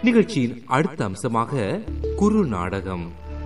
நிகழ்ச்சியின் அடுத்த அம்சமாக குறு நாடகம்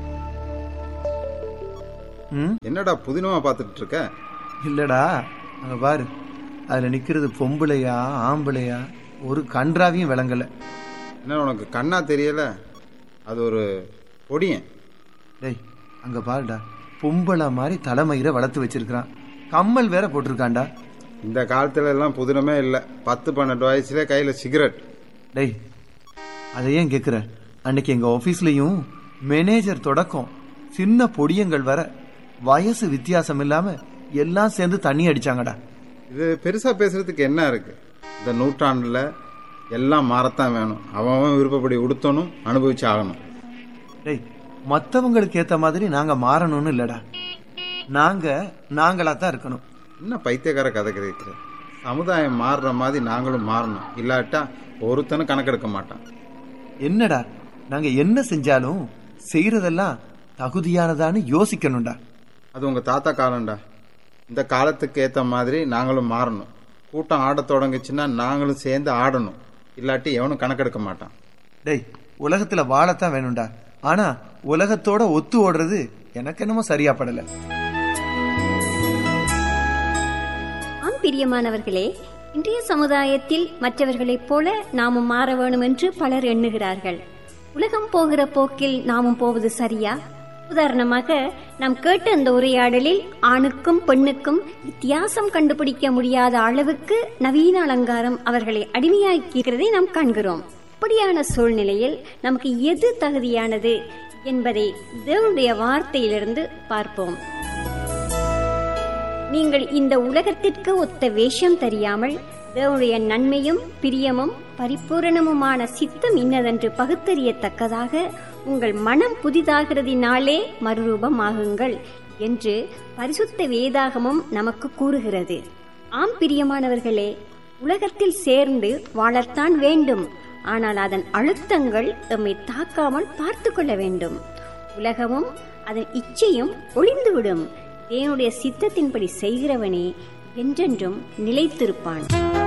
என்னடா புதினமா பார்த்துட்டு இருக்க இல்லடா அங்க பாரு அதுல நிக்கிறது பொம்பளையா ஆம்பளையா ஒரு கன்றாவையும் விளங்கல என்ன உனக்கு கண்ணா தெரியல அது ஒரு பொடியன் டேய் அங்க பாருடா பொம்பளை மாதிரி தலைமயிரை வளர்த்து வச்சிருக்கான் கம்மல் வேற போட்டிருக்கான்டா இந்த காலத்துல எல்லாம் புதினமே இல்லை பத்து பன்னெண்டு வயசுல கையில சிகரெட் டேய் அதை ஏன் கேக்குற அன்னைக்கு எங்க ஆபீஸ்லயும் மேனேஜர் தொடக்கம் சின்ன பொடியங்கள் வர வயசு வித்தியாசம் இல்லாம எல்லாம் சேர்ந்து தண்ணி அடிச்சாங்கடா இது பெருசா பேசுறதுக்கு என்ன இருக்கு இந்த நூற்றாண்டுல எல்லாம் மாறத்தான் வேணும் அவன் அவன் விருப்பப்படி உடுத்தணும் அனுபவிச்சு ஆகணும் டேய் மத்தவங்களுக்கு ஏத்த மாதிரி நாங்க மாறணும்னு இல்லடா நாங்க நாங்களா தான் இருக்கணும் என்ன பைத்தியக்கார கதை கிடைக்கிற சமுதாயம் மாறுற மாதிரி நாங்களும் மாறணும் இல்லாட்டா ஒருத்தனும் கணக்கெடுக்க மாட்டான் என்னடா நாங்க என்ன செஞ்சாலும் செய்யறதெல்லாம் தகுதியானதான்னு யோசிக்கணும்டா அது உங்க தாத்தா காலம்டா இந்த காலத்துக்கு ஏத்த மாதிரி நாங்களும் மாறணும் கூட்டம் ஆடத் தொடங்குச்சுன்னா நாங்களும் சேர்ந்து ஆடணும் இல்லாட்டி எவனும் கணக்கெடுக்க மாட்டான் டேய் உலகத்துல வாழத்தான் வேணும்டா ஆனா உலகத்தோட ஒத்து ஓடுறது எனக்கு என்னமோ சரியா படல ஆம் பிரியமானவர்களே இன்றைய சமுதாயத்தில் மற்றவர்களைப் போல நாமும் மாற வேணும் என்று பலர் எண்ணுகிறார்கள் உலகம் போகிற போக்கில் நாமும் போவது சரியா உதாரணமாக நாம் கேட்ட அந்த உரையாடலில் ஆணுக்கும் பெண்ணுக்கும் வித்தியாசம் கண்டுபிடிக்க முடியாத அளவுக்கு நவீன அலங்காரம் அவர்களை அடிமையாக்கிறதை நாம் காண்கிறோம் அப்படியான சூழ்நிலையில் நமக்கு எது தகுதியானது என்பதை தேவனுடைய வார்த்தையிலிருந்து பார்ப்போம் நீங்கள் இந்த உலகத்திற்கு ஒத்த வேஷம் தெரியாமல் தேவனுடைய நன்மையும் பிரியமும் பரிபூரணமுமான சித்தம் இன்னதென்று பகுத்தறியத்தக்கதாக உங்கள் மனம் புதிதாகிறதினாலே மறுரூபமாகுங்கள் என்று பரிசுத்த வேதாகமும் நமக்கு கூறுகிறது ஆம் பிரியமானவர்களே உலகத்தில் சேர்ந்து வாழத்தான் வேண்டும் ஆனால் அதன் அழுத்தங்கள் எம்மை தாக்காமல் பார்த்து கொள்ள வேண்டும் உலகமும் அதன் இச்சையும் ஒளிந்துவிடும் தேவனுடைய சித்தத்தின்படி செய்கிறவனே என்றென்றும் நிலைத்திருப்பான்